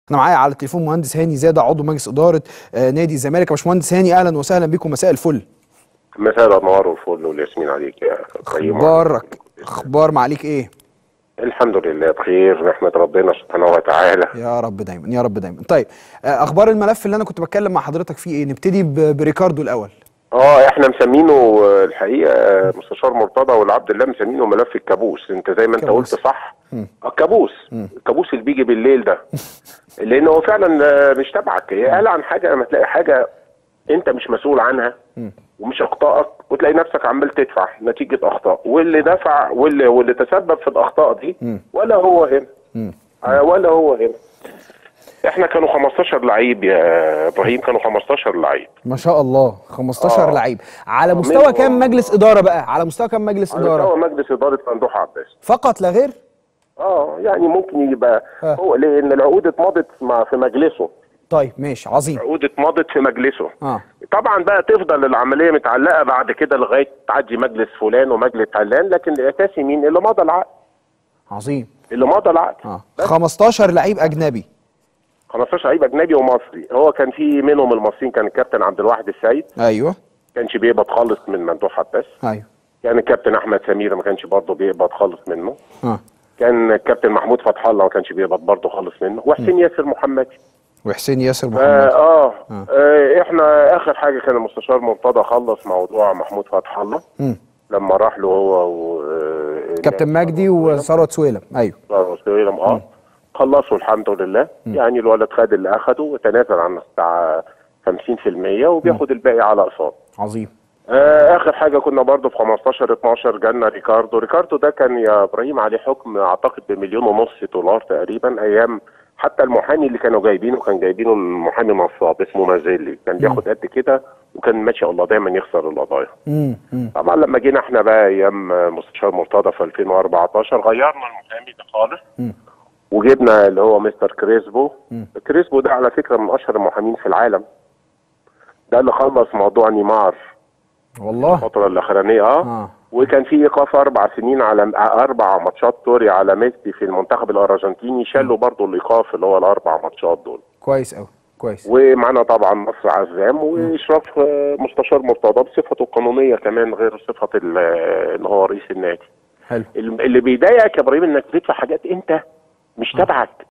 انا معايا على التليفون مهندس هاني زاده عضو مجلس اداره آه، نادي الزمالك يا باشمهندس هاني اهلا وسهلا بكم مساء الفل مساء الانوار والفل والياسمين عليك يا ابراهيم اخبارك اخبار معاليك ايه الحمد لله بخير نحمد ربنا سبحانه وتعالى يا رب دايما يا رب دايما طيب آه، اخبار الملف اللي انا كنت بتكلم مع حضرتك فيه ايه نبتدي ب- بريكاردو الاول اه احنا مسمينه آه، الحقيقه آه، مستشار مرتضى والعبد الله مسمينه ملف الكابوس انت زي ما انت كابوس. قلت صح آه، الكابوس الكابوس اللي بيجي بالليل ده لان هو فعلا آه، مش تبعك هي قال عن حاجه لما تلاقي حاجه انت مش مسؤول عنها ومش اخطائك وتلاقي نفسك عمال تدفع نتيجه اخطاء واللي دفع واللي واللي تسبب في الاخطاء دي ولا هو هنا آه، ولا هو هنا احنا كانوا 15 لعيب يا ابراهيم كانوا 15 لعيب ما شاء الله 15 آه. لعيب على آه، مستوى منهم- كام مجلس اداره بقى على مستوى كام مجلس على مستوى اداره مجلس اداره ممدوح عباس فقط لا غير اه يعني ممكن يبقى آه. هو لان العقود اتمضت مع في مجلسه طيب ماشي عظيم العقود اتمضت في مجلسه اه طبعا بقى تفضل العمليه متعلقه بعد كده لغايه تعدي مجلس فلان ومجلس علان لكن الاساسي مين اللي مضى العقد عظيم اللي مضى العقد اه 15 لعيب اجنبي 15 لعيب اجنبي ومصري هو كان في منهم المصريين كان الكابتن عبد الواحد السيد ايوه كانش بيقبض خالص من ممدوح عباس ايوه كان الكابتن احمد سمير ما كانش برضه بيقبض خالص منه اه كان الكابتن محمود فتح الله ما كانش بيقبض برضه خالص منه وحسين ياسر محمدي وحسين ياسر آه, محمد آه, اه احنا اخر حاجه كان المستشار مرتضى خلص موضوع محمود فتح الله مم. لما راح له هو و آه، كابتن مجدي وثروت سويلم ايوه اه سويلم اه خلصوا الحمد لله يعني الولد خد اللي اخده وتنازل عن بتاع 50% وبياخد الباقي على اقساط عظيم آه اخر حاجه كنا برضو في 15 12 جالنا ريكاردو ريكاردو ده كان يا ابراهيم عليه حكم اعتقد بمليون ونص دولار تقريبا ايام حتى المحامي اللي كانوا جايبينه كان جايبينه المحامي نصاب اسمه مازيلي كان بياخد قد كده وكان ما شاء الله دايما يخسر القضايا امم امم طبعا لما جينا احنا بقى ايام مستشار مرتضى في 2014 غيرنا المحامي ده خالص وجبنا اللي هو مستر كريسبو كريسبو ده على فكره من اشهر المحامين في العالم ده اللي خلص موضوع نيمار والله الفترة الأخرانية اه, آه. وكان في إيقاف أربع سنين على أربع ماتشات توري على ميسي في المنتخب الأرجنتيني شالوا برضو الإيقاف اللي هو الأربع ماتشات دول كويس قوي كويس ومعنا طبعا مصر عزام وإشراف آه، مستشار مرتضى بصفته القانونية كمان غير صفة ال- إن هو رئيس النادي حلو الم- اللي بيضايقك يا إبراهيم إنك تدفع حاجات أنت مش تبعك